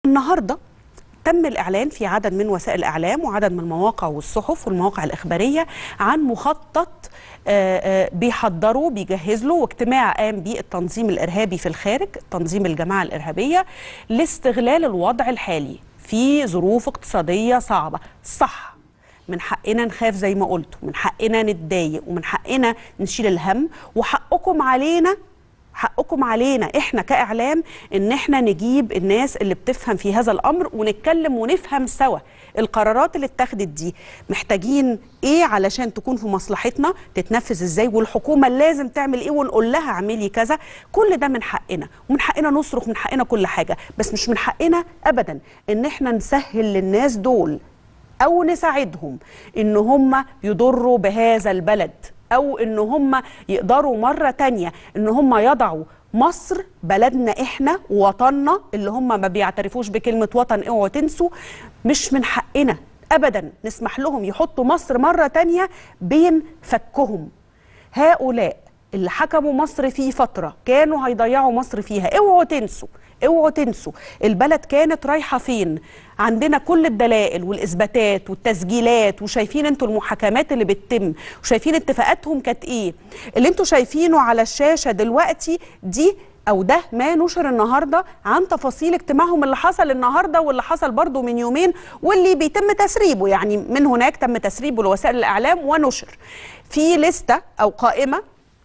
النهارده تم الإعلان في عدد من وسائل الإعلام وعدد من المواقع والصحف والمواقع الإخبارية عن مخطط آه، آه، بيحضروا بيجهز له واجتماع قام به التنظيم الإرهابي في الخارج تنظيم الجماعة الإرهابية لاستغلال الوضع الحالي في ظروف اقتصادية صعبة صح من حقنا نخاف زي ما قلت ومن حقنا نتضايق ومن حقنا نشيل الهم وحقكم علينا حقكم علينا احنا كاعلام ان احنا نجيب الناس اللي بتفهم في هذا الامر ونتكلم ونفهم سوا القرارات اللي اتخذت دي محتاجين ايه علشان تكون في مصلحتنا تتنفذ ازاي والحكومه لازم تعمل ايه ونقول لها اعملي كذا كل ده من حقنا ومن حقنا نصرخ من حقنا كل حاجه بس مش من حقنا ابدا ان احنا نسهل للناس دول او نساعدهم ان هم يضروا بهذا البلد او ان هم يقدروا مره تانية ان هم يضعوا مصر بلدنا احنا وطننا اللي هم ما بيعترفوش بكلمه وطن اوعوا تنسوا مش من حقنا ابدا نسمح لهم يحطوا مصر مره تانية بين فكهم هؤلاء اللي حكموا مصر في فتره كانوا هيضيعوا مصر فيها اوعوا تنسوا اوعوا تنسوا البلد كانت رايحه فين عندنا كل الدلائل والاثباتات والتسجيلات وشايفين انتوا المحاكمات اللي بتتم وشايفين اتفاقاتهم كانت ايه اللي انتوا شايفينه على الشاشه دلوقتي دي او ده ما نشر النهارده عن تفاصيل اجتماعهم اللي حصل النهارده واللي حصل برضو من يومين واللي بيتم تسريبه يعني من هناك تم تسريبه لوسائل الاعلام ونشر في لسته او قائمه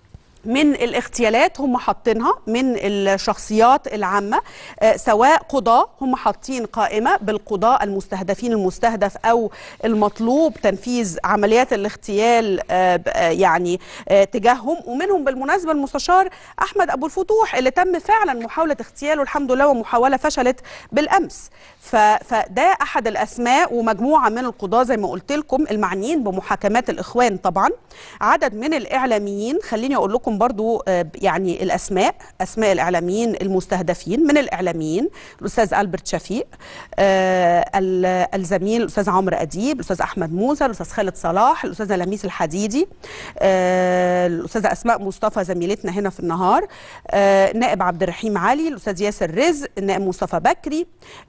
من الاغتيالات هم حاطينها من الشخصيات العامة آه، سواء قضاة هم حاطين قائمة بالقضاة المستهدفين المستهدف أو المطلوب تنفيذ عمليات الاغتيال آه، ب- آه، يعني آه، تجاههم ومنهم بالمناسبة المستشار أحمد أبو الفتوح اللي تم فعلا محاولة اغتياله الحمد لله ومحاولة فشلت بالأمس ف- فده أحد الأسماء ومجموعة من القضاة زي ما قلت لكم المعنيين بمحاكمات الإخوان طبعا عدد من الإعلاميين خليني أقول لكم برضو آه، يعني الأسماء أسماء الإعلاميين المستهدفين من الإعلاميين الأستاذ ألبرت شفيق آه، ال- الزميل الأستاذ عمرو أديب الأستاذ أحمد موسى الأستاذ خالد صلاح الأستاذة لميس الحديدي آه، الأستاذة أسماء مصطفى زميلتنا هنا في النهار آه، النائب عبد الرحيم علي الأستاذ ياسر رزق النائب مصطفى بكري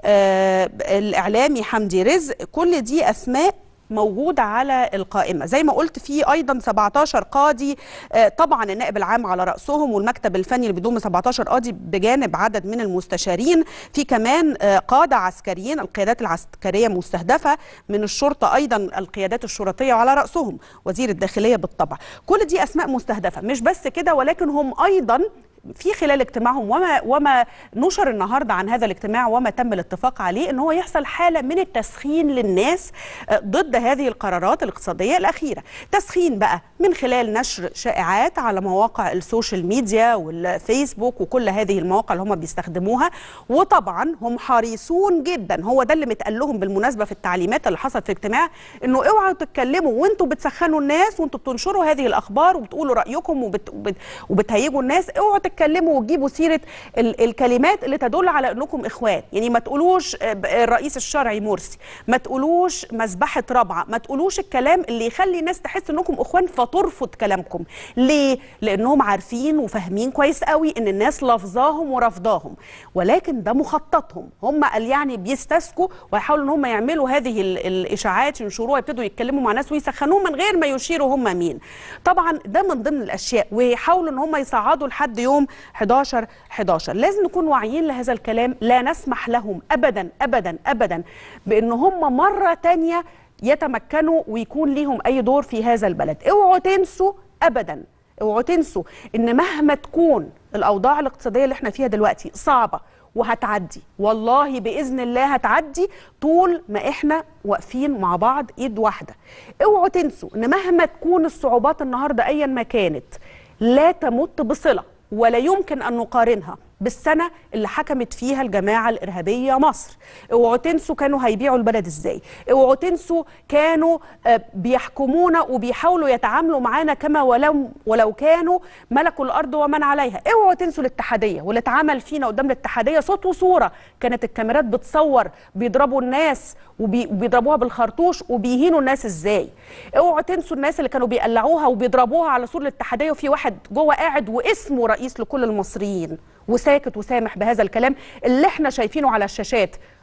آه، الإعلامي حمدي رزق كل دي أسماء موجودة على القائمة زي ما قلت في أيضا 17 قاضي آه، طبعا النائب العام على رأسهم والمكتب الفني اللي بيضم 17 قاضي بجانب عدد من المستشارين في كمان آه، قادة عسكريين القيادات العسكرية مستهدفة من الشرطة أيضا القيادات الشرطية وعلى رأسهم وزير الداخلية بالطبع كل دي أسماء مستهدفة مش بس كده ولكن هم أيضا في خلال اجتماعهم وما وما نشر النهارده عن هذا الاجتماع وما تم الاتفاق عليه ان هو يحصل حاله من التسخين للناس آه، ضد هذه القرارات الاقتصاديه الاخيره، تسخين بقى من خلال نشر شائعات على مواقع السوشيال ميديا والفيسبوك وكل هذه المواقع اللي هم بيستخدموها وطبعا هم حريصون جدا هو ده اللي متقال لهم بالمناسبه في التعليمات اللي حصلت في اجتماع انه اوعوا تتكلموا وانتوا بتسخنوا الناس وانتوا بتنشروا هذه الاخبار وبتقولوا رايكم وبت... وبت... وبتهيجوا الناس اوعوا تتكلموا وتجيبوا سيره ال... الكلمات اللي تدل على انكم اخوان يعني ما تقولوش آه، ب- الرئيس الشرعي مرسي ما تقولوش مذبحه رابعه ما تقولوش الكلام اللي يخلي الناس تحس انكم اخوان فترفض كلامكم ليه لانهم عارفين وفاهمين كويس قوي ان الناس لفظاهم ورفضاهم ولكن ده مخططهم هم قال يعني بيستسكوا ويحاولوا ان هم يعملوا هذه ال- الاشاعات ينشروها يبتدوا يتكلموا مع ناس ويسخنوهم من غير ما يشيروا هم مين طبعا ده من ضمن الاشياء ويحاولوا ان هم يصعدوا لحد يوم 11 11 لازم نكون واعيين لهذا الكلام لا نسمح لهم ابدا ابدا ابدا بان هم مره تانية يتمكنوا ويكون ليهم اي دور في هذا البلد اوعوا تنسوا ابدا اوعوا تنسوا ان مهما تكون الاوضاع الاقتصاديه اللي احنا فيها دلوقتي صعبه وهتعدي والله باذن الله هتعدي طول ما احنا واقفين مع بعض ايد واحده اوعوا تنسوا ان مهما تكون الصعوبات النهارده ايا ما كانت لا تمت بصله ولا يمكن ان نقارنها بالسنه اللي حكمت فيها الجماعه الارهابيه مصر اوعوا تنسوا كانوا هيبيعوا البلد ازاي اوعوا تنسوا كانوا آه، بيحكمونا وبيحاولوا يتعاملوا معانا كما ولو ولو كانوا ملكوا الارض ومن عليها اوعوا تنسوا الاتحاديه واللي اتعمل فينا قدام الاتحاديه صوت وصوره كانت الكاميرات بتصور بيضربوا الناس وبي- وبيضربوها بالخرطوش وبيهينوا الناس ازاي اوعوا تنسوا الناس اللي كانوا بيقلعوها وبيضربوها على سور الاتحاديه وفي واحد جوه قاعد واسمه رئيس لكل المصريين وساكت وسامح بهذا الكلام اللي احنا شايفينه على الشاشات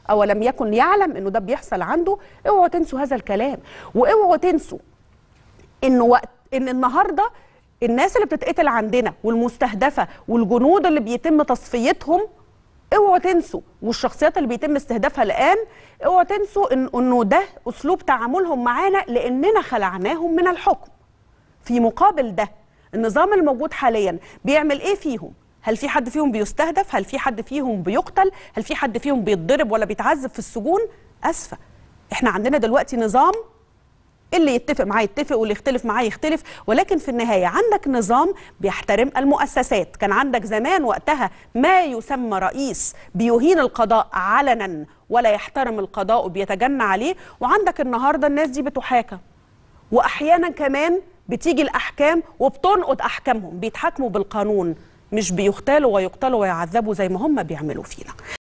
او لم يكن يعلم انه ده بيحصل عنده اوعوا تنسوا هذا الكلام واوعوا تنسوا انه وقت ان النهارده الناس اللي بتتقتل عندنا والمستهدفه والجنود اللي بيتم تصفيتهم اوعوا تنسوا والشخصيات اللي بيتم استهدافها الان اوعوا تنسوا إن انه ده اسلوب تعاملهم معانا لاننا خلعناهم من الحكم في مقابل ده النظام الموجود حاليا بيعمل ايه فيهم هل في حد فيهم بيستهدف هل في حد فيهم بيقتل هل في حد فيهم بيتضرب ولا بيتعذب في السجون اسفه احنا عندنا دلوقتي نظام اللي يتفق معاه يتفق واللي يختلف معاه يختلف ولكن في النهاية عندك نظام بيحترم المؤسسات كان عندك زمان وقتها ما يسمى رئيس بيهين القضاء علنا ولا يحترم القضاء وبيتجنى عليه وعندك النهاردة الناس دي بتحاكم وأحيانا كمان بتيجي الأحكام وبتنقض أحكامهم بيتحاكموا بالقانون مش بيغتالوا ويقتلوا ويعذبوا زي ما هم بيعملوا فينا